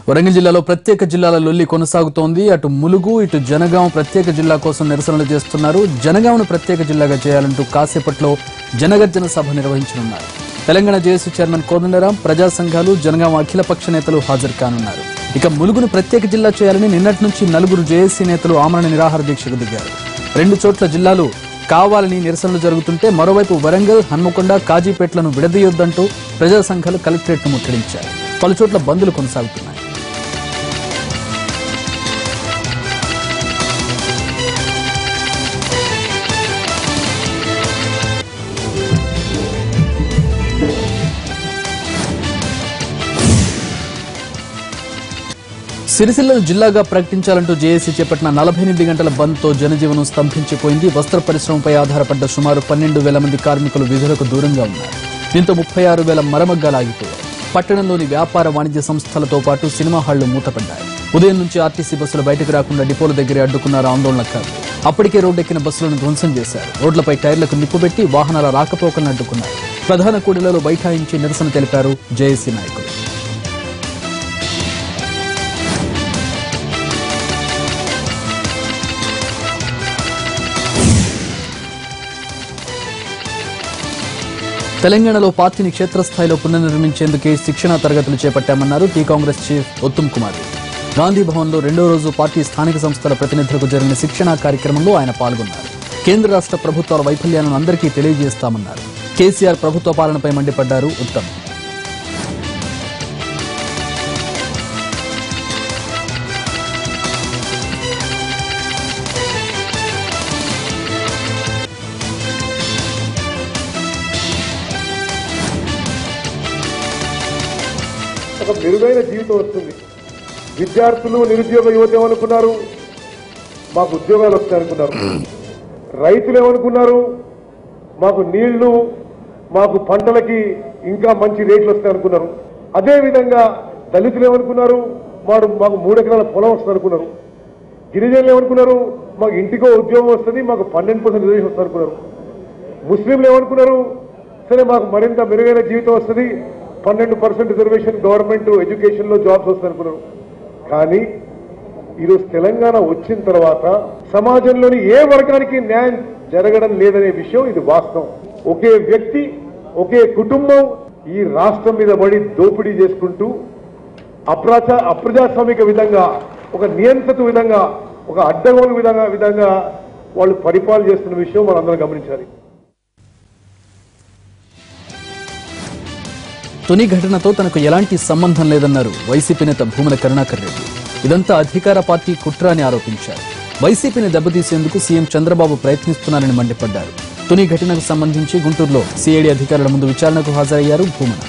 వరంగల్ జిల్లాలో ప్రత్యేక జిల్లాల లొల్లి కొనసాగుతోంది అటు ములుగు ఇటు జనగాం ప్రత్యేక జిల్లా కోసం నిరసనలు చేస్తున్నారు జనగాంను ప్రత్యేక జిల్లాగా చేయాలంటూ కాసేపట్లో జనగర్జన సభ నిర్వహించనున్నారు తెలంగాణ జేఏసీ చైర్మన్ కోదండరాం ప్రజా సంఘాలు జనగాం అఖిలపక్ష నేతలు హాజరు కానున్నారు ఇక ములుగును ప్రత్యేక జిల్లా చేయాలని నిన్నటి నుంచి నలుగురు జేఏసీ నేతలు ఆమరణ నిరాహార దీక్షకు దిగారు రెండు చోట్ల జిల్లాలు కావాలని నిరసనలు జరుగుతుంటే మరోవైపు వరంగల్ హన్మకొండ కాజీపేటలను విడదీయొద్దంటూ ప్రజా సంఘాలు కలెక్టరేట్ను ముట్టడించారు పలుచోట్ల బంద్లు కొనసాగుతున్నాయి సిరిసిల్లను జిల్లాగా ప్రకటించాలంటూ జేఏసీ చేపట్టిన నలభై ఎనిమిది గంటల బంద్తో జనజీవనం స్తంభించిపోయింది వస్త్ర పరిశ్రమపై ఆధారపడ్డ సుమారు పన్నెండు వేల మంది కార్మికులు విధులకు దూరంగా ఉన్నారు దీంతో ముప్పై ఆరు వేల మరమగ్గాలు ఆగిపోయాయి పట్టణంలోని వ్యాపార వాణిజ్య సంస్థలతో పాటు సినిమా హాళ్లు మూతపడ్డాయి ఉదయం నుంచి ఆర్టీసీ బస్సులు బయటకు రాకుండా డిపోల దగ్గరే అడ్డుకున్నారు ఆందోళనకారులు అప్పటికే రోడ్డెక్కిన బస్సులను ధ్వంసం చేశారు రోడ్లపై టైర్లకు నిప్పుబెట్టి వాహనాల రాకపోకలను అడ్డుకున్నారు ప్రధాన కూడళ్లలో బైఠాయించి నిరసన తెలిపారు జేఏసీ నాయకులు తెలంగాణలో పార్టీని క్షేత్రస్థాయిలో పునర్నిర్మించేందుకే శిక్షణా తరగతులు చేపట్టామన్నారు T Congress chief Uttam Kumar Reddy. Gandhi భవన్లో రెండో రోజు పార్టీ స్థానిక సంస్థల ప్రతినిధులకు జరిగిన శిక్షణా కార్యక్రమంలో ఆయన పాల్గొన్నారు కేంద్ర రాష్ట్ర ప్రభుత్వాల వైఫల్యాలను అందరికీ తెలియజేస్తామన్నారు కేసీఆర్ ప్రభుత్వ పాలనపై మండిపడ్డారు ఉత్తమ్ ఒక మెరుగైన జీవితం వస్తుంది విద్యార్థులు నిరుద్యోగ యువత ఏమనుకున్నారు మాకు ఉద్యోగాలు వస్తాయి అనుకున్నారు రైతులు ఏమనుకున్నారు మాకు నీళ్లు మాకు పంటలకి ఇంకా మంచి రేట్లు వస్తాయి అనుకున్నారు అదే విధంగా దళితులు ఏమనుకున్నారు మాకు మాకు మూడు ఎకరాల పొలం వస్తుంది అనుకున్నారు గిరిజనులు ఏమనుకున్నారు మాకు ఇంటికో ఉద్యోగం వస్తుంది మాకు పన్నెండు పర్సెంట్ రిజర్వేషన్ వస్తుంది అనుకున్నారు ముస్లింలు ఏమనుకున్నారు సరే మాకు మరింత మెరుగైన జీవితం వస్తుంది పన్నెండు పర్సెంట్ రిజర్వేషన్ గవర్నమెంట్ ఎడ్యుకేషన్ లో జాబ్స్ వస్తాయి అనుకున్నారు కానీ ఈరోజు తెలంగాణ వచ్చిన తర్వాత సమాజంలోని ఏ వర్గానికి న్యాయం జరగడం లేదనే విషయం ఇది వాస్తవం ఒకే వ్యక్తి ఒకే కుటుంబం ఈ రాష్ట్రం మీద పడి దోపిడీ చేసుకుంటూ అప్రాచ అప్రజాస్వామిక విధంగా ఒక నియంత్రిత విధంగా ఒక అడ్డగోలు విధంగా విధంగా వాళ్ళు పరిపాలన చేస్తున్న విషయం మనందరం గమనించాలి తుని ఘటనతో తనకు ఎలాంటి సంబంధం లేదన్నారు వైసీపీ నేత భూమన కరుణాకర్ రెడ్డి ఇదంతా అధికార పార్టీ కుట్ర అని ఆరోపించారు వైసీపీని దెబ్బతీసేందుకు సీఎం చంద్రబాబు ప్రయత్నిస్తున్నారని మండిపడ్డారు తుని ఘటనకు సంబంధించి గుంటూరులో సిఐడి అధికారుల ముందు విచారణకు హాజరయ్యారు భూమన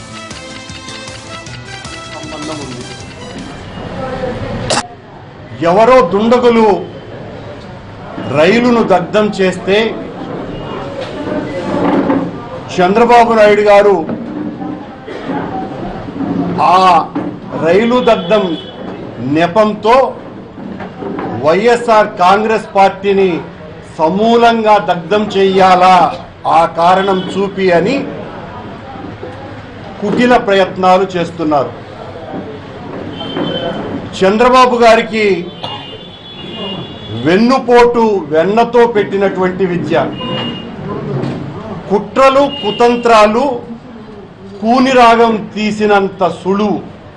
ఎవరో దుండగులు రైలును దగ్ధం చేస్తే చంద్రబాబు నాయుడు గారు ఆ రైలు దగ్ధం నెపంతో వైఎస్ఆర్ కాంగ్రెస్ పార్టీని సమూలంగా దగ్ధం చెయ్యాలా ఆ కారణం చూపి అని కుటిల ప్రయత్నాలు చేస్తున్నారు చంద్రబాబు గారికి వెన్నుపోటు వెన్నతో పెట్టినటువంటి విద్య కుట్రలు కుతంత్రాలు కూని రాగం తీసినంత సులువు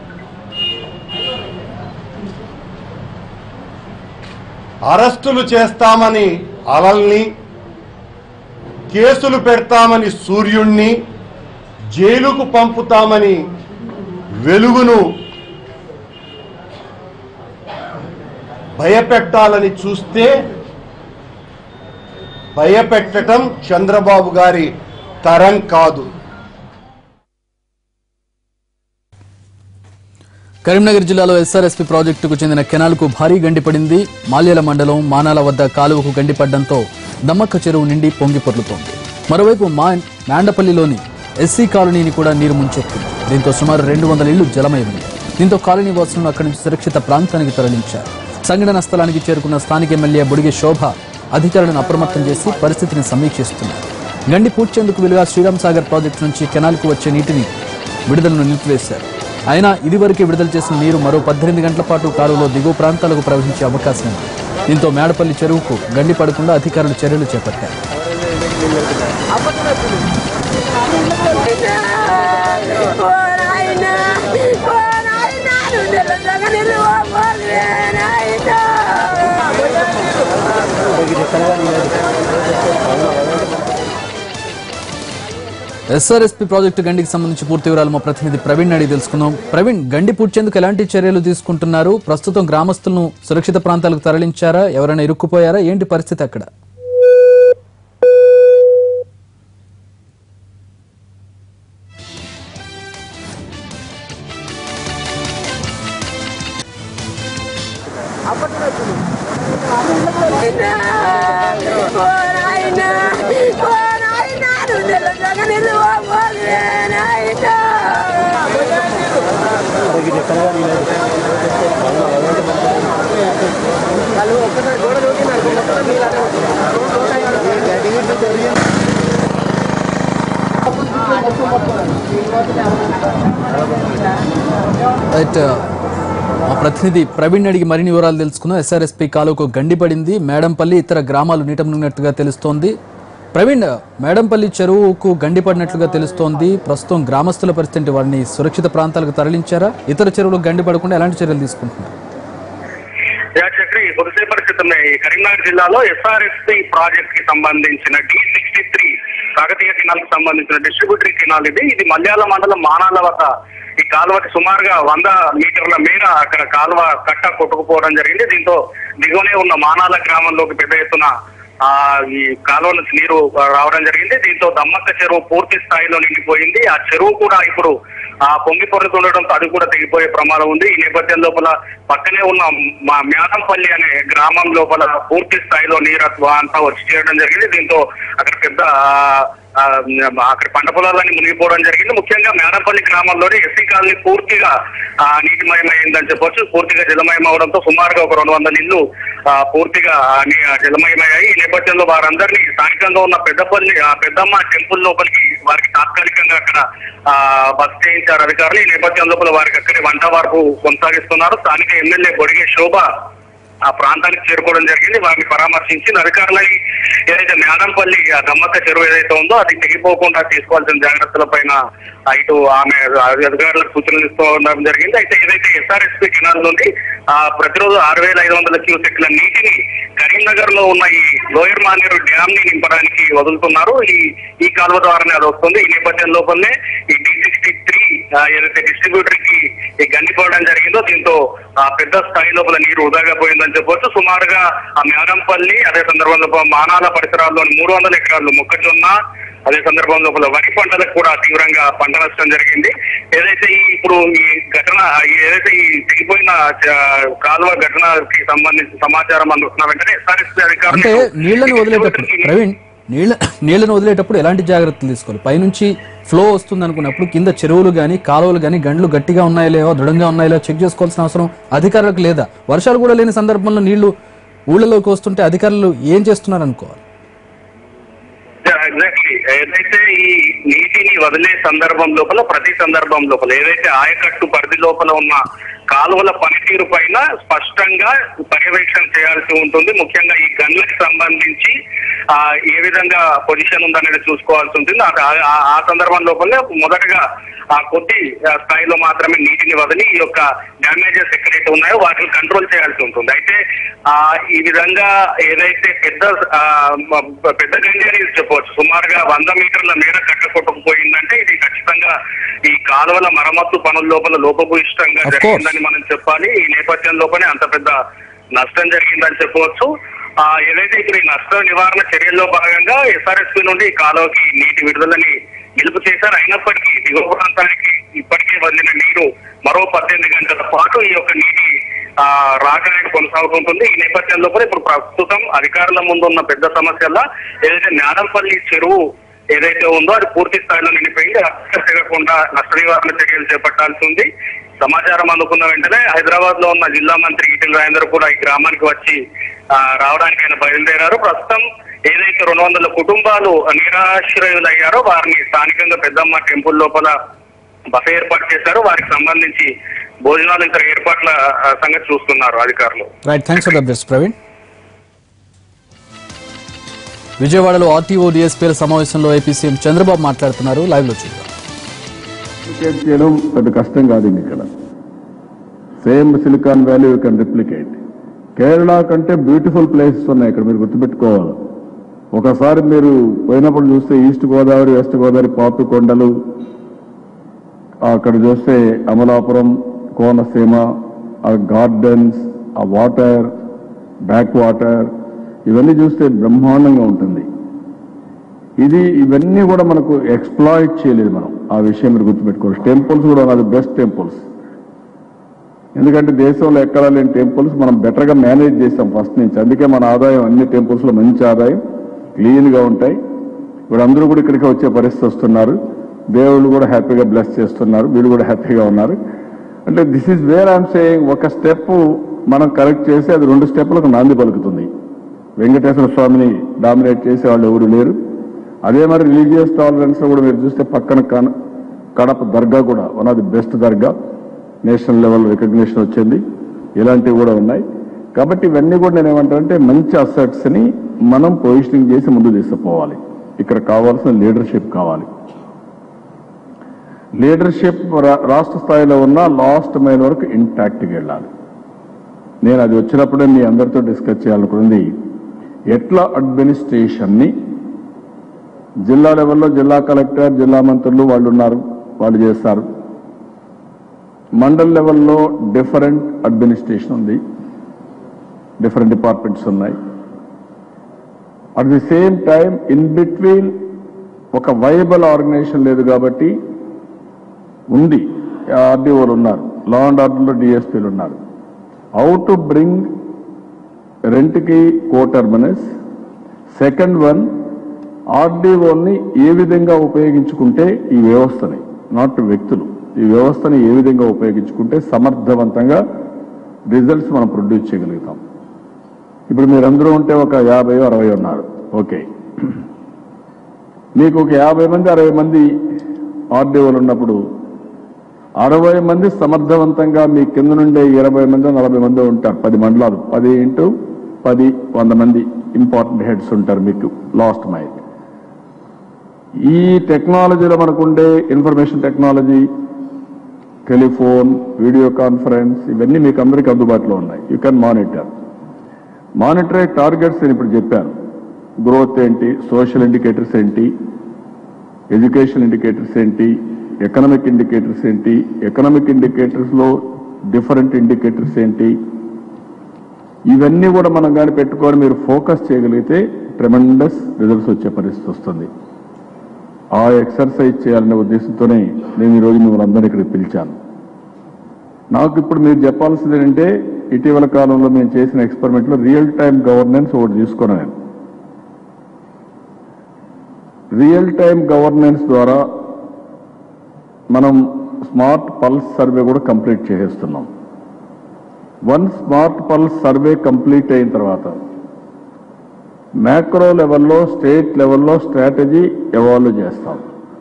అరెస్టులు చేస్తామని అలల్ని కేసులు పెడతామని సూర్యుణ్ణి జైలుకు పంపుతామని వెలుగును భయపెట్టాలని చూస్తే భయపెట్టడం చంద్రబాబు గారి తరం కాదు కరీంనగర్ జిల్లాలో ఎస్ఆర్ఎస్పీ ప్రాజెక్టుకు చెందిన కెనాల్కు భారీ గండిపడింది మాల్యాల మండలం మానాల వద్ద కాలువకు గండిపడడంతో దమ్మక్క చెరువు నిండి పొంగి పొర్లుతోంది మరోవైపు మా మాండపల్లిలోని ఎస్సీ కాలనీని కూడా నీరు ముంచెత్తింది దీంతో సుమారు రెండు వందల ఇళ్లు జలమయమైంది దీంతో కాలనీ వాసులను అక్కడి నుంచి సురక్షిత ప్రాంతానికి తరలించారు సంఘటన స్థలానికి చేరుకున్న స్థానిక ఎమ్మెల్యే బుడిగే శోభ అధికారులను అప్రమత్తం చేసి పరిస్థితిని సమీక్షిస్తున్నారు గండి పూడ్చేందుకు వీలుగా శ్రీరామ్ సాగర్ ప్రాజెక్టు నుంచి కెనాల్కు వచ్చే నీటిని విడుదలను నిలిపివేశారు అయినా ఇదివరకే విడుదల చేసిన నీరు మరో పద్దెనిమిది గంటల పాటు కాలువలో దిగువ ప్రాంతాలకు ప్రవహించే అవకాశం ఉంది దీంతో మేడపల్లి చెరువుకు గండి పడకుండా అధికారులు చర్యలు చేపట్టారు ఎస్ఆర్ఎస్పీ ప్రాజెక్టు గండికి సంబంధించి పూర్తి వివరాలు మా ప్రతినిధి ప్రవీణ్ అడిగి తెలుసుకుందాం ప్రవీణ్ గండి పూడ్చేందుకు ఎలాంటి చర్యలు తీసుకుంటున్నారు ప్రస్తుతం గ్రామస్తులను సురక్షిత ప్రాంతాలకు తరలించారా ఎవరైనా ఇరుక్కుపోయారా ఏంటి పరిస్థితి అక్కడ రైట్ మా ప్రతినిధి ప్రవీణ్ అడిగి మరిన్ని వివరాలు తెలుసుకుందాం ఎస్ఆర్ఎస్పీ కాలువకు గండి పడింది మేడంపల్లి ఇతర గ్రామాలు నీట మునిగినట్టుగా తెలుస్తోంది ప్రవీణ్ మేడంపల్లి చెరువుకు గండి పడినట్లుగా తెలుస్తోంది ప్రస్తుతం గ్రామస్తుల పరిస్థితి వారిని సురక్షిత ప్రాంతాలకు తరలించారా ఇతర చెరువులకు గండి పడకుండా ఎలాంటి చర్యలు తీసుకుంటున్నారు యా చక్రి కొద్దిసేపటి క్రితమే ఈ కరీంనగర్ జిల్లాలో ఎస్ఆర్ఎస్పి ప్రాజెక్ట్ కి సంబంధించిన D sixty three Kakatiya canal కి సంబంధించిన డిస్ట్రిబ్యూటరీ కెనాల్ ఇది ఇది మల్యాల మండలం మానాల వద్ద ఈ కాలువకి సుమారుగా వంద మీటర్ల మేర అక్కడ కాలువ కట్ట కొట్టుకుపోవడం జరిగింది దీంతో దిగువనే ఉన్న మానాల గ్రామంలోకి పెద్ద ఎత్తున ఆ ఈ కాలువ నుంచి నీరు రావడం జరిగింది దీంతో దమ్మక్క చెరువు పూర్తి స్థాయిలో నిండిపోయింది ఆ చెరువు కూడా ఇప్పుడు ఆ పొంగి పొరుతుండటంతో అది కూడా తెగిపోయే ప్రమాదం ఉంది ఈ నేపథ్యం లోపల పక్కనే ఉన్న మా మ్యానంపల్లి అనే గ్రామం లోపల పూర్తి స్థాయిలో నీరు అంతా వచ్చి చేరడం జరిగింది దీంతో అక్కడ పెద్ద ఆ, ఆ, అక్కడ పంట పొలాలన్నీ మునిగిపోవడం జరిగింది ముఖ్యంగా మేడపల్లి గ్రామంలోని ఎస్సీ కాలనీ పూర్తిగా ఆ, నీటిమయమైందని చెప్పొచ్చు పూర్తిగా జలమయం అవడంతో సుమారుగా ఒక రెండు వందల ఇల్లు ఆ, పూర్తిగా ఆ, ని- ఆ, జలమయమయ్యాయి ఈ నేపథ్యంలో వారందరినీ స్థానికంగా ఉన్న పెద్దపల్లి ఆ, పెద్దమ్మ టెంపుల్ లోపలికి వారికి తాత్కాలికంగా అక్కడ ఆ, బస్ చేయించారు అధికారులు ఈ నేపథ్యం లోపల వారికి అక్కడే వంట వార్పు కొనసాగిస్తున్నారు స్థానిక ఎమ్మెల్యే బొడిగే శోభ ఆ ప్రాంతానికి చేరుకోవడం జరిగింది వారిని పరామర్శించి అధికారులని ఏదైతే మేడంపల్లి ఆ దమ్మక్క చెరువు ఏదైతే ఉందో అది తెగిపోకుండా తీసుకోవాల్సిన జాగ్రత్తల పైన ఆ ఇటు ఆమె అధికారులకు సూచనలు ఇస్తూ ఉండడం జరిగింది అయితే ఏదైతే ఎస్ఆర్ఎస్పీ కెనాల్ నుండి ఆ ప్రతిరోజు ఆరు వేల ఐదు వందల క్యూసెక్ల నీటిని కరీంనగర్ లో ఉన్న ఈ లోయర్ మానేరు డ్యామ్ ని నింపడానికి వదులుతున్నారు ఈ ఈ కాలువ ద్వారానే అది వస్తుంది ఈ నేపథ్యం లోపలనే ఈ డి సిక్స్టీ త్రీ ఏదైతే డిస్ట్రిబ్యూటర్ కి ఈ గండిపోవడం జరిగిందో దీంతో ఆ పెద్ద స్థాయి లోపల నీరు వృధాగా పోయిందని చెప్పొచ్చు సుమారుగా ఆ మేడంపల్లి అదే సందర్భంలో మానాల పరిసరాల్లోని మూడు వందల ఎకరాలు మొక్కజొన్న అదే సందర్భంలో లోపల వరి పంటలకు కూడా తీవ్రంగా పంట నష్టం జరిగింది ఏదైతే ఈ ఇప్పుడు ఈ ఘటన ఈ ఏదైతే ఈ తెగిపోయిన చ- కాలువ ఘటనకి సంబంధించిన సమాచారం అందుకున్న వెంటనే ఎస్ఆర్ఎస్పీ అంటే అధికారులు నీళ్లను వదిలేటప్పుడు ప్రవీణ్ నీళ్ళ నీళ్లను వదిలేటప్పుడు ఎలాంటి జాగ్రత్తలు తీసుకోవాలి పైనుంచి ఫ్లో వస్తుంది అనుకున్నప్పుడు కింద చెరువులు కానీ కాలువలు కానీ గండ్లు గట్టిగా ఉన్నాయో లేవో దృఢంగా ఉన్నాయో లేవో చెక్ చేసుకోవాల్సిన అవసరం అధికారులకు లేదా వర్షాలు కూడా లేని సందర్భంలో నీళ్లు ఊళ్ళలోకి వస్తుంటే అధికారులు ఏం చేస్తున్నారు అనుకోవాలి ఎగ్జాక్ట్లీ ఏదైతే ఈ నీటిని వదిలే సందర్భం లోపల ప్రతి సందర్భం లోపల ఏదైతే ఆయకట్టు పరిధి లోపల ఉన్న కాలువల పనితీరు పైన స్పష్టంగా పర్యవేక్షణ చేయాల్సి ఉంటుంది ముఖ్యంగా ఈ గన్లకు సంబంధించి ఆ ఏ విధంగా పొజిషన్ ఉందనేది చూసుకోవాల్సి ఉంటుంది ఆ- ఆ- ఆ సందర్భం లోపలే మొదటగా ఆ కొద్ది ఆ, స్థాయిలో మాత్రమే నీటిని వదిలి ఈ యొక్క డ్యామేజెస్ ఎక్కడైతే ఉన్నాయో వాటిని కంట్రోల్ చేయాల్సి ఉంటుంది అయితే ఆ ఈ విధంగా ఏదైతే పెద్ద ఆ, మ- పెద్ద గండి అని చెప్పవచ్చు సుమారుగా వంద మీటర్ల మేర కట్ట కొట్టుకుపోయిందంటే ఇది ఖచ్చితంగా ఈ కాలువల మరమ్మత్తు పనుల లోపల లోపభూయిష్టంగా Of course. జరిగిందని మనం చెప్పాలి ఈ నేపథ్యం లోపలే అంత పెద్ద నష్టం జరిగిందని చెప్పవచ్చు ఆ ఏదైతే ఇప్పుడు ఈ నష్ట నివారణ చర్యల్లో భాగంగా ఎస్ఆర్ఎస్పీ నుండి ఈ కాలువకి నీటి విడుదలని నిలుపు చేశారు అయినప్పటికీ దిగువ ప్రాంతానికి ఇప్పటికే వదిలిన నీరు మరో పద్దెనిమిది గంటల పాటు ఈ యొక్క నీటి ఆ రాక అనేది కొనసాగుతుంటుంది ఈ నేపథ్యంలో కూడా ఇప్పుడు ప్రస్తుతం అధికారుల ముందు ఉన్న పెద్ద సమస్యల్లో ఏదైతే నాడంపల్లి చెరువు ఏదైతే ఉందో అది పూర్తి స్థాయిలో నిండిపోయింది అక్కడ తిరగకుండా నష్ట నివారణ చర్యలు చేపట్టాల్సి ఉంది సమాచారం అందుకున్న వెంటనే హైదరాబాద్ లో ఉన్న జిల్లా మంత్రి ఈటెల రాజేందర్ కూడా ఈ గ్రామానికి వచ్చి ఆ, రావడానికి ఆయన బయలుదేరారు ప్రస్తుతం ఏదైతే రెండు వందల కుటుంబాలు నిరాశ్రయులయ్యారో వారిని స్థానికంగా పెద్దమ్మ టెంపుల్ లోపల బస ఏర్పాటు చేశారు వారికి సంబంధించి భోజనాలు ఇతర ఏర్పాట్ల ఆ, సంగతి చూస్తున్నారు అధికారులు right thanks for the updates Praveen విజయవాడలో ఆర్టీఓ డిఎస్పీల సమావేశంలో ఏపీ సీఎం చంద్రబాబు మాట్లాడుతున్నారు లైవ్ లో చూద్దాం రిప్లికేట్ చేయడం పెద్ద కష్టం కాదు ఇంక ఇక్కడ same Silicon Valley you can replicate Kerala కంటే బ్యూటిఫుల్ ప్లేసెస్ ఉన్నాయి ఇక్కడ మీరు గుర్తుపెట్టుకోవాలి ఒకసారి మీరు పోయినప్పుడు చూస్తే ఈస్ట్ గోదావరి వెస్ట్ గోదావరి పాపి కొండలు అక్కడ చూస్తే అమలాపురం కోనసీమ ఆ గార్డెన్స్ ఆ వాటర్ బ్యాక్ వాటర్ ఇవన్నీ చూస్తే బ్రహ్మాండంగా ఉంటుంది ఇది ఇవన్నీ కూడా మనకు ఎక్స్ప్లాయిట్ చేయలేదు మనం ఆ విషయం మీరు గుర్తుపెట్టుకోవాలి టెంపుల్స్ కూడా అది బెస్ట్ టెంపుల్స్ ఎందుకంటే దేశంలో ఎక్కడా లేని టెంపుల్స్ మనం బెటర్గా మేనేజ్ చేస్తాం ఫస్ట్ నుంచి అందుకే మన ఆదాయం అన్ని టెంపుల్స్లో మంచి ఆదాయం క్లీన్గా ఉంటాయి ఇప్పుడు అందరూ కూడా ఇక్కడికి వచ్చే పరిస్థితి వస్తున్నారు దేవుళ్ళు కూడా హ్యాపీగా బ్లెస్ చేస్తున్నారు వీళ్ళు కూడా హ్యాపీగా ఉన్నారు అంటే this is where I'm saying ఒక స్టెప్ మనం కరెక్ట్ చేసి అది రెండు స్టెప్లకు నాంది పలుకుతుంది వెంకటేశ్వర స్వామిని డామినేట్ చేసే వాళ్ళు ఎవరు లేరు అదే మరి రిలీజియస్ టాలరెన్స్ లో కూడా మీరు చూస్తే పక్కన కన- కడప దర్గా కూడా one of the best dargah national level recognition వచ్చింది ఇలాంటివి కూడా ఉన్నాయి కాబట్టి ఇవన్నీ కూడా నేను ఏమంటానంటే మంచి అసెట్స్ ని మనం పొజిషనింగ్ చేసి ముందు తీసుకుపోవాలి ఇక్కడ కావాల్సిన లీడర్షిప్ కావాలి లీడర్షిప్ రా- రాష్ట్ర స్థాయిలో ఉన్న లాస్ట్ మైల్ వరకు ఇంటాక్ట్గా వెళ్ళాలి నేను అది వచ్చినప్పుడే మీ అందరితో డిస్కస్ చేయాలనుకుంది ఎట్లా అడ్మినిస్ట్రేషన్ని జిల్లా లెవెల్లో జిల్లా కలెక్టర్ జిల్లా మంత్రులు వాళ్ళు ఉన్నారు వాళ్ళు చేస్తారు మండల్ లెవెల్లో డిఫరెంట్ అడ్మినిస్ట్రేషన్ ఉంది డిఫరెంట్ డిపార్ట్మెంట్స్ ఉన్నాయి at the same time in between ఒక వైబల్ ఆర్గనైజేషన్ లేదు కాబట్టి ఉంది ఆర్డీఓలు ఉన్నారు లా అండ్ ఆర్డర్లో డిఎస్పీలు ఉన్నారు హౌ టు బ్రింగ్ రెంట్కి కో టర్మినస్ సెకండ్ వన్ ఆర్డీఓని ఏ విధంగా ఉపయోగించుకుంటే ఈ వ్యవస్థని నాట్ వ్యక్తులు ఈ వ్యవస్థని ఏ విధంగా ఉపయోగించుకుంటే సమర్థవంతంగా రిజల్ట్స్ మనం ప్రొడ్యూస్ చేయగలుగుతాం ఇప్పుడు మీరందరూ ఉంటే ఒక యాభై అరవై ఉన్నారు ఓకే మీకు ఒక యాభై మంది అరవై మంది ఆర్డీఓలు ఉన్నప్పుడు అరవై మంది సమర్థవంతంగా మీ కింద నుండే ఇరవై మంది నలభై మంది ఉంటారు పది మండలాలు పది ఇంటూ పది వంద మంది ఇంపార్టెంట్ హెడ్స్ ఉంటారు మీకు లాస్ట్ మైల్ ఈ టెక్నాలజీలో మనకుండే information technology telephone video conference ఇవన్నీ మీకు అందరికీ అందుబాటులో ఉన్నాయి you can monitor monitor the targets నేను ఇప్పుడు చెప్పాను గ్రోత్ ఏంటి సోషల్ ఇండికేటర్స్ ఏంటి ఎడ్యుకేషన్ ఇండికేటర్స్ ఏంటి ఎకనామిక్ ఇండికేటర్స్ ఏంటి ఎకనామిక్ ఇండికేటర్స్ లో డిఫరెంట్ ఇండికేటర్స్ ఏంటి ఇవన్నీ కూడా మనం కానీ పెట్టుకొని మీరు ఫోకస్ చేయగలిగితే ట్రెమెండస్ రిజల్ట్స్ వచ్చే పరిస్థితి వస్తుంది ఆ ఎక్సర్సైజ్ చేయాలనే ఉద్దేశంతోనే నేను ఈరోజు మిమ్మల్ని అందరినీ ఇక్కడికి పిలిచాను నాకు ఇప్పుడు మీరు చెప్పాల్సింది ఏంటంటే ఇటీవల కాలంలో మేము చేసిన ఎక్స్పెరిమెంట్ లో రియల్ టైం గవర్నెన్స్ ఒకటి తీసుకున్నాను నేను రియల్ టైం గవర్నెన్స్ ద్వారా మనం స్మార్ట్ పల్స్ సర్వే కూడా కంప్లీట్ చేసేస్తున్నాం one smart pulse survey complete అయిన తర్వాత మ్యాక్రో లెవెల్లో స్టేట్ లెవెల్లో స్ట్రాటజీ ఎవాల్వ్ చేస్తాం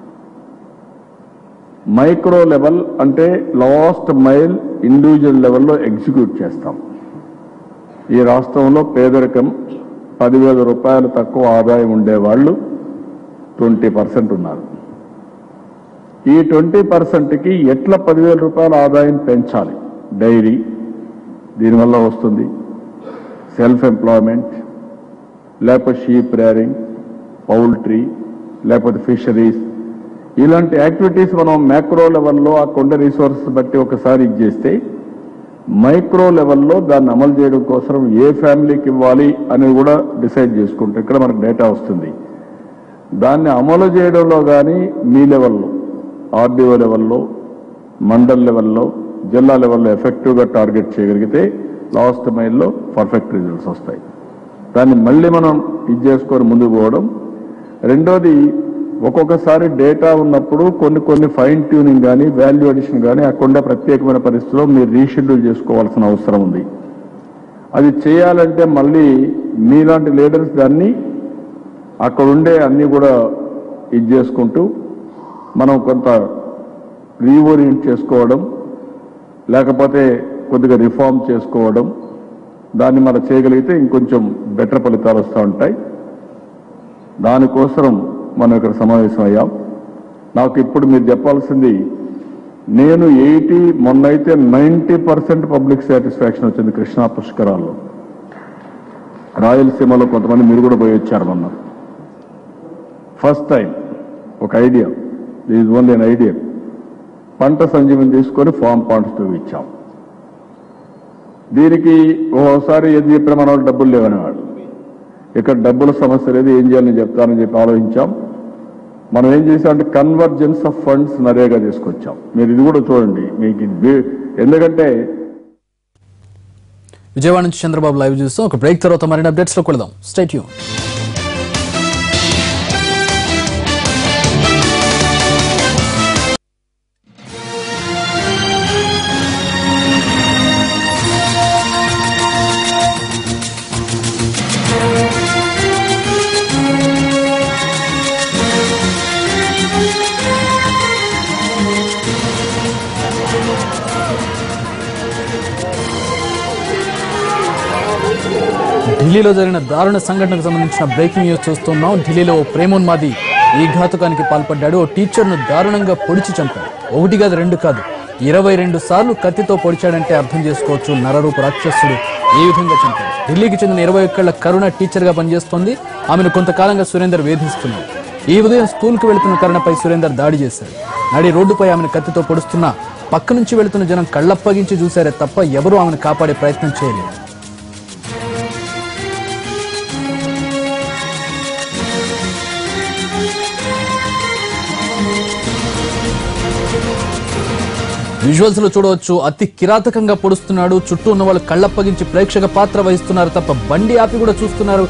మైక్రో లెవెల్ అంటే లాస్ట్ మైల్ ఇండివిజువల్ లెవెల్లో ఎగ్జిక్యూట్ చేస్తాం ఈ రాష్ట్రంలో పేదరికం పదివేల రూపాయలు తక్కువ ఆదాయం ఉండేవాళ్ళు ట్వంటీ పర్సెంట్ ఉన్నారు ఈ ట్వంటీ పర్సెంట్కి ఎట్లా పదివేల రూపాయల ఆదాయం పెంచాలి డైరీ దీనివల్ల వస్తుంది సెల్ఫ్ ఎంప్లాయ్మెంట్ లేకపోతే షీప్ రేరింగ్ పౌల్ట్రీ లేకపోతే ఫిషరీస్ ఇలాంటి యాక్టివిటీస్ మనం మ్యాక్రో లెవెల్లో ఆ కొండ రిసోర్సెస్ బట్టి ఒకసారి ఇది చేస్తే మైక్రో లెవెల్లో దాన్ని అమలు చేయడం కోసం ఏ ఫ్యామిలీకి ఇవ్వాలి అనేది కూడా డిసైడ్ చేసుకుంటే ఇక్కడ మనకు డేటా వస్తుంది దాన్ని అమలు చేయడంలో కానీ మీ లెవెల్లో ఆర్డీఓ లెవెల్లో మండల్ లెవెల్లో జిల్లా లెవెల్లో ఎఫెక్టివ్గా టార్గెట్ చేయగలిగితే లాస్ట్ మైల్లో పర్ఫెక్ట్ రిజల్ట్స్ వస్తాయి దాన్ని మళ్ళీ మనం ఇది చేసుకొని ముందుకు పోవడం రెండోది ఒక్కొక్కసారి డేటా ఉన్నప్పుడు కొన్ని కొన్ని ఫైన్ ట్యూనింగ్ కానీ వాల్యూ అడిషన్ కానీ అక్కడ ప్రత్యేకమైన పరిస్థితిలో మీరు రీషెడ్యూల్ చేసుకోవాల్సిన అవసరం ఉంది అది చేయాలంటే మళ్ళీ మీలాంటి లీడర్స్ దాన్ని అక్కడ ఉండే అన్ని కూడా ఇది చేసుకుంటూ మనం కొంత రీఓరియంట్ చేసుకోవడం లేకపోతే కొద్దిగా రిఫార్మ్ చేసుకోవడం దాన్ని మనం చేయగలిగితే ఇంకొంచెం బెటర్ ఫలితాలు వస్తూ ఉంటాయి దానికోసం మనం ఇక్కడ సమావేశం అయ్యాం నాకు ఇప్పుడు మీరు చెప్పాల్సింది నేను ఎయిటీ మొన్నైతే నైంటీ పర్సెంట్ పబ్లిక్ సాటిస్ఫాక్షన్ వచ్చింది కృష్ణా పుష్కరాల్లో రాయలసీమలో కొంతమంది మీరు కూడా పోయి వచ్చారు మొన్న ఫస్ట్ టైం ఒక idea is only an idea పంట సంజీవిని తీసుకొని ఫామ్ పాండ్స్ టూ ఇచ్చాం దీనికి ఓసారి ఏది చెప్పినా మన వాళ్ళు డబ్బులు లేవనేవాడు ఇక్కడ డబ్బుల సమస్య లేదు ఏం చేయాలని చెప్తానని చెప్పి ఆలోచించాం మనం ఏం చేసామంటే కన్వర్జెన్స్ ఆఫ్ ఫండ్స్ నరేగా తీసుకొచ్చాం మీరు ఇది కూడా చూడండి మీకు ఇది వే- ఎందుకంటే విజయవాడ నుంచి చంద్రబాబు లైవ్ చూస్తాం ఒక బ్రేక్ తర్వాత మరిన్ని అప్డేట్స్ లో కొడదాం స్టేట్ యూ ఢిల్లీలో జరిగిన దారుణ సంఘటనకు సంబంధించిన బ్రేకింగ్ న్యూస్ చూస్తున్నాం ఢిల్లీలో ఓ ప్రేమోన్మాది ఈ ఘాతుకానికి పాల్పడ్డాడు ఓ టీచర్ను దారుణంగా పొడిచి చంపాడు ఒకటి కాదు రెండు కాదు ఇరవై రెండు సార్లు కత్తితో పొడిచాడంటే అర్థం చేసుకోవచ్చు నరరూప రాక్షసుడు ఏ విధంగా చంపాడు ఢిల్లీకి చెందిన ఇరవై ఒక్కళ్ల కరుణ టీచర్ గా పనిచేస్తోంది ఆమెను కొంతకాలంగా సురేందర్ వేధిస్తున్నాడు ఈ ఉదయం స్కూల్ కు వెళుతున్న కరుణపై సురేందర్ దాడి చేశాడు నడి రోడ్డుపై ఆమెను కత్తితో పొడుస్తున్నా పక్క నుంచి వెళుతున్న జనం కళ్ళప్పగించి చూశారే తప్ప ఎవరూ ఆమెను కాపాడే ప్రయత్నం చేయలేదు విజువల్స్ లో చూడవచ్చు అతి కిరాతకంగా పొడుస్తున్నాడు చుట్టూ ఉన్న వాళ్ళు కళ్ళప్పగించి ప్రేక్షక పాత్ర వహిస్తున్నారు తప్ప బండి ఆపి కూడా చూస్తున్నారు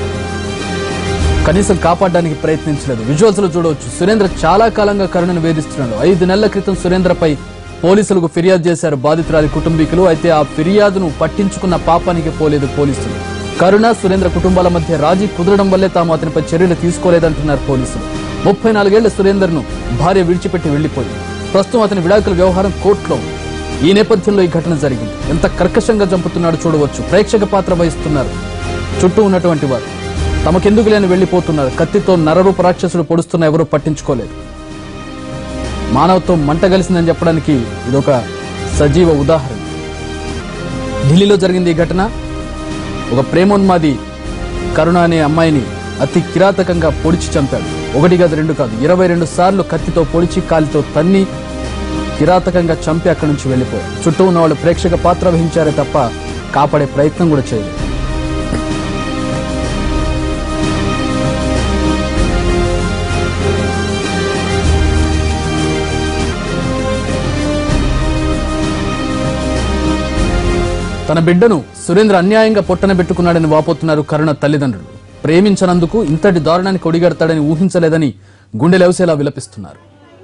కనీసం కాపాడడానికి ప్రయత్నించలేదు విజువల్స్ లో చూడవచ్చు సురేంద్ర చాలా కాలంగా కరుణను వేధిస్తున్నాడు ఐదు నెలల క్రితం సురేంద్రపై పోలీసులకు ఫిర్యాదు చేశారు బాధితురాలి కుటుంబీకులు అయితే ఆ ఫిర్యాదును పట్టించుకున్న పాపానికి పోలేదు పోలీసులు కరుణ సురేంద్ర కుటుంబాల మధ్య రాజీ కుదరడం వల్లే తాము అతనిపై చర్యలు తీసుకోలేదంటున్నారు పోలీసులు ముప్పై నాలుగేళ్ల సురేందర్ను భార్య విడిచిపెట్టి వెళ్లిపోయింది ప్రస్తుతం అతని విడాకుల వ్యవహారం కోర్టులో ఉంది. ఈ నేపథ్యంలో ఈ ఘటన జరిగింది ఎంత కర్కశంగా చంపుతున్నాడు చూడవచ్చు ప్రేక్షక పాత్ర వహిస్తున్నారు చుట్టూ ఉన్నటువంటి వారు తమకెందుకు లేని వెళ్లిపోతున్నారు కత్తితో నరరూప రాక్షసుడు పొడుస్తున్న ఎవరూ పట్టించుకోలేదు మానవత్వం మంట కలిసిందని చెప్పడానికి ఇదొక సజీవ ఉదాహరణ ఢిల్లీలో జరిగింది ఈ ఘటన ఒక ప్రేమోన్మాది కరుణ అనే అమ్మాయిని అతి కిరాతకంగా పొడిచి చంపాడు ఒకటి కాదు రెండు కాదు ఇరవై రెండు సార్లు కత్తితో పొడిచి కాలితో తన్ని కిరాతకంగా చంపి అక్కడి నుంచి వెళ్ళిపోయాడు చుట్టూ ఉన్న వాళ్ళు ప్రేక్షక పాత్ర వహించారే తప్ప కాపాడే ప్రయత్నం కూడా చేయలేదు తన బిడ్డను సురేంద్ర అన్యాయంగా పొట్టన పెట్టుకున్నాడని వాపోతున్నారు కరుణ తల్లిదండ్రులు ప్రేమించనందుకు ఇంతటి దారుణానికి ఒడిగడతాడని ఊహించలేదని గుండెలెవసేలా విలపిస్తున్నారు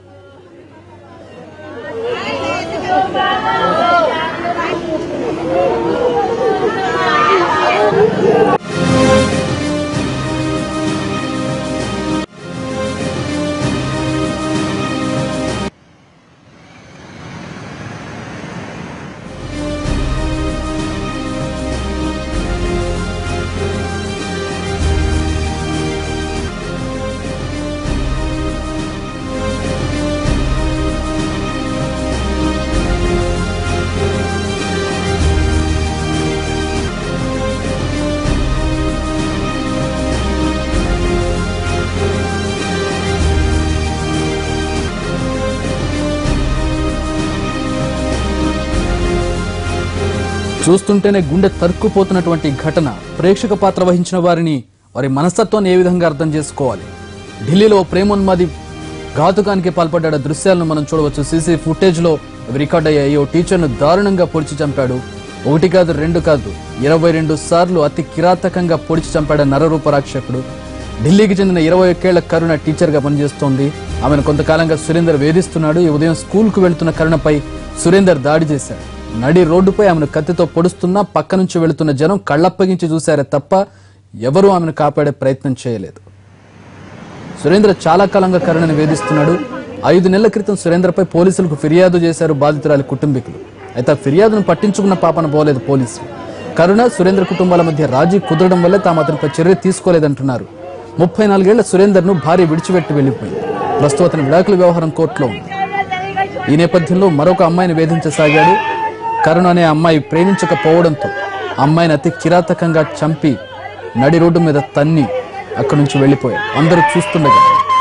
చూస్తుంటేనే గుండె తరుక్కుపోతున్నటువంటి ఘటన ప్రేక్షక పాత్ర వహించిన వారిని వారి మనస్తత్వాన్ని ఏ విధంగా అర్థం చేసుకోవాలి ఢిల్లీలో ఓ ప్రేమోన్మాది ఘాతుకానికి పాల్పడ్డ దృశ్యాలను మనం చూడవచ్చు సీసీ ఫుటేజ్ లో అవి రికార్డ్ అయ్యాయి ఓ టీచర్ను దారుణంగా పొడిచి చంపాడు ఒకటి కాదు రెండు కాదు ఇరవై రెండు సార్లు అతి కిరాతకంగా పొడిచి చంపాడు నరరూప రాక్షకుడు ఢిల్లీకి చెందిన ఇరవై ఒక్కేళ్ల కరుణ టీచర్ గా పనిచేస్తోంది ఆమెను కొంతకాలంగా సురేందర్ వేధిస్తున్నాడు ఈ ఉదయం స్కూల్ కు వెళ్తున్న కరుణపై సురేందర్ దాడి చేశాడు నడి రోడ్డుపై ఆమెను కత్తితో పొడుస్తున్నా పక్క నుంచి వెళుతున్న జనం కళ్ళప్పగించి చూశారే తప్ప ఎవరూ ఆమెను కాపాడే ప్రయత్నం చేయలేదు సురేంద్ర చాలా కాలంగా కరుణని వేధిస్తున్నాడు ఐదు నెలల క్రితం సురేంద్రపై పోలీసులకు ఫిర్యాదు చేశారు బాధితురాలి కుటుంబీకులు అయితే ఆ ఫిర్యాదును పట్టించుకున్న పాపన పోలేదు పోలీసులు కరుణ సురేంద్ర కుటుంబాల మధ్య రాజీ కుదరడం వల్లే తాము అతనిపై చర్య తీసుకోలేదంటున్నారు ముప్పై నాలుగేళ్ల సురేందర్ను భార్య విడిచిపెట్టి వెళ్లిపోయింది ప్రస్తుతం అతని విడాకుల వ్యవహారం కోర్టులో ఉంది ఈ నేపథ్యంలో మరొక అమ్మాయిని వేధించసాగాడు కరుణ అనే అమ్మాయి ప్రేమించకపోవడంతో అమ్మాయిని అతి కిరాతకంగా చంపి నడి రోడ్డు మీద తన్ని అక్కడి నుంచి వెళ్లిపోయాడు అందరూ చూస్తుండగా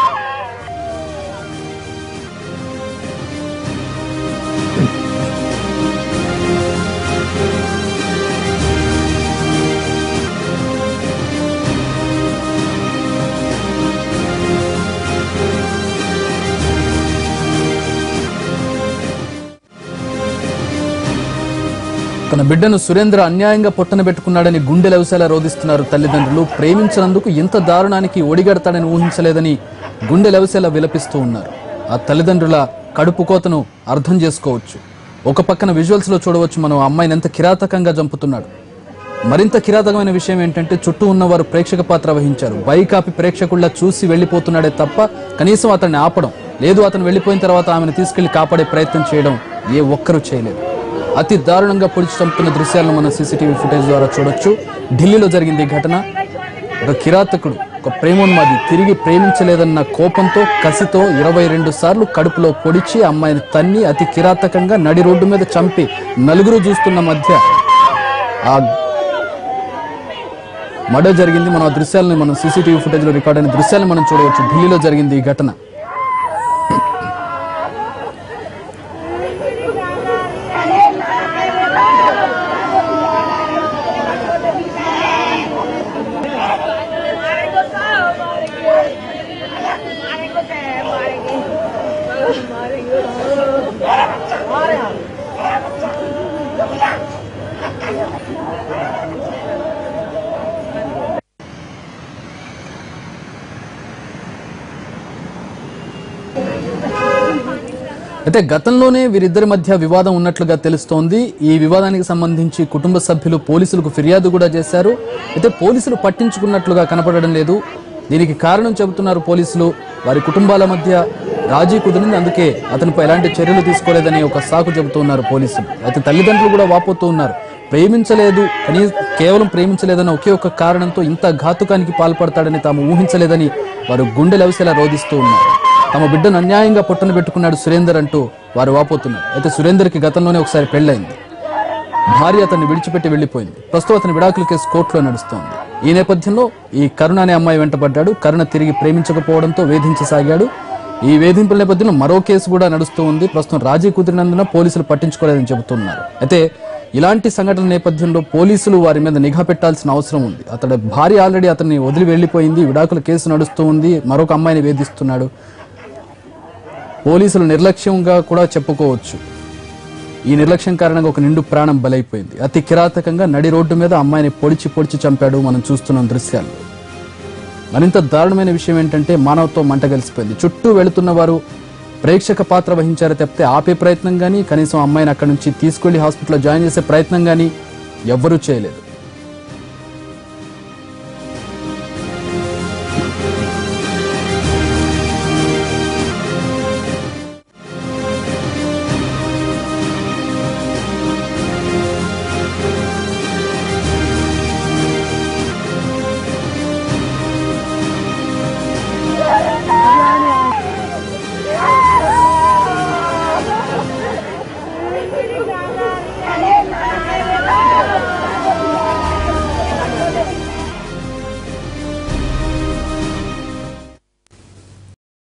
తన బిడ్డను సురేంద్ర అన్యాయంగా పొట్టన పెట్టుకున్నాడని గుండె లవసాల రోధిస్తున్నారు తల్లిదండ్రులు ప్రేమించినందుకు ఇంత దారుణానికి ఒడిగడతాడని ఊహించలేదని గుండె లవసాల విలపిస్తూ ఉన్నారు ఆ తల్లిదండ్రుల కడుపు కోతను అర్థం చేసుకోవచ్చు ఒక పక్కన విజువల్స్ లో చూడవచ్చు మనం ఆ అమ్మాయిని ఎంత కిరాతకంగా చంపుతున్నాడు మరింత కిరాతకమైన విషయం ఏంటంటే చుట్టూ ఉన్నవారు ప్రేక్షక పాత్ర వహించారు బైక్ ఆపి ప్రేక్షకుల్లా చూసి వెళ్లిపోతున్నాడే తప్ప కనీసం అతన్ని ఆపడం లేదు అతను వెళ్లిపోయిన తర్వాత ఆమెను తీసుకెళ్లి కాపాడే ప్రయత్నం చేయడం ఏ ఒక్కరూ చేయలేదు అతి దారుణంగా పొడిచి చంపుతున్న దృశ్యాలను మనం సీసీటీవీ ఫుటేజ్ ద్వారా చూడొచ్చు ఢిల్లీలో జరిగింది ఈ ఘటన ఒక కిరాతకుడు ఒక ప్రేమోన్మాది తిరిగి ప్రేమించలేదన్న కోపంతో కసితో ఇరవై రెండు సార్లు కడుపులో పొడిచి ఆ అమ్మాయిని తన్ని అతి కిరాతకంగా నడి రోడ్డు మీద చంపి నలుగురు చూస్తున్న మధ్య ఆ మర్డర్ జరిగింది మనం ఆ దృశ్యాలను మనం సీసీటీవీ ఫుటేజ్ లో రికార్డ్ అయిన దృశ్యాలను మనం చూడవచ్చు ఢిల్లీలో జరిగింది ఈ ఘటన అయితే గతంలోనే వీరిద్దరి మధ్య వివాదం ఉన్నట్లుగా తెలుస్తోంది ఈ వివాదానికి సంబంధించి కుటుంబ సభ్యులు పోలీసులకు ఫిర్యాదు కూడా చేశారు అయితే పోలీసులు పట్టించుకున్నట్లుగా కనపడడం లేదు దీనికి కారణం చెబుతున్నారు పోలీసులు వారి కుటుంబాల మధ్య రాజీ కుదిరింది అందుకే అతనిపై ఎలాంటి చర్యలు తీసుకోలేదని ఒక సాకు చెబుతున్నారు పోలీసులు అయితే తల్లిదండ్రులు కూడా వాపోతూ ఉన్నారు ప్రేమించలేదు కనీ కేవలం ప్రేమించలేదన్న ఒకే ఒక్క కారణంతో ఇంత ఘాతుకానికి పాల్పడతాడని తాము ఊహించలేదని వారు గుండె లవిసేలా రోధిస్తూ ఉన్నారు తమ బిడ్డను అన్యాయంగా పొట్టన పెట్టుకున్నాడు సురేందర్ అంటూ వారు వాపోతున్నారు అయితే సురేందర్కి గతంలోనే ఒకసారి పెళ్ళైంది భార్య అతన్ని విడిచిపెట్టి వెళ్లిపోయింది ప్రస్తుతం అతని విడాకుల కేసు కోర్టులో నడుస్తోంది ఈ నేపథ్యంలో ఈ కరుణ అనే అమ్మాయి వెంటబడ్డాడు కరుణ తిరిగి ప్రేమించకపోవడంతో వేధించసాగాడు ఈ వేధింపుల నేపథ్యంలో మరో కేసు కూడా నడుస్తూ ఉంది ప్రస్తుతం రాజీ కుదిరినందున పోలీసులు పట్టించుకోలేదని చెబుతున్నారు అయితే ఇలాంటి సంఘటన నేపథ్యంలో పోలీసులు వారి మీద నిఘా పెట్టాల్సిన అవసరం ఉంది అతడి భార్య ఆల్రెడీ అతన్ని వదిలి వెళ్లిపోయింది విడాకుల కేసు నడుస్తూ ఉంది మరొక అమ్మాయిని వేధిస్తున్నాడు పోలీసులు నిర్లక్ష్యంగా కూడా చెప్పుకోవచ్చు ఈ నిర్లక్ష్యం కారణంగా ఒక నిండు ప్రాణం బలైపోయింది అతి కిరాతకంగా నడి రోడ్డు మీద అమ్మాయిని పొడిచి పొడిచి చంపాడు మనం చూస్తున్నాం దృశ్యాలు మరింత దారుణమైన విషయం ఏంటంటే మానవత్వం మంట కలిసిపోయింది చుట్టూ వెళుతున్న వారు ప్రేక్షక పాత్ర వహించారు తప్పితే ఆపే ప్రయత్నం కానీ కనీసం అమ్మాయిని అక్కడి నుంచి తీసుకెళ్లి హాస్పిటల్లో జాయిన్ చేసే ప్రయత్నం కానీ ఎవ్వరూ చేయలేదు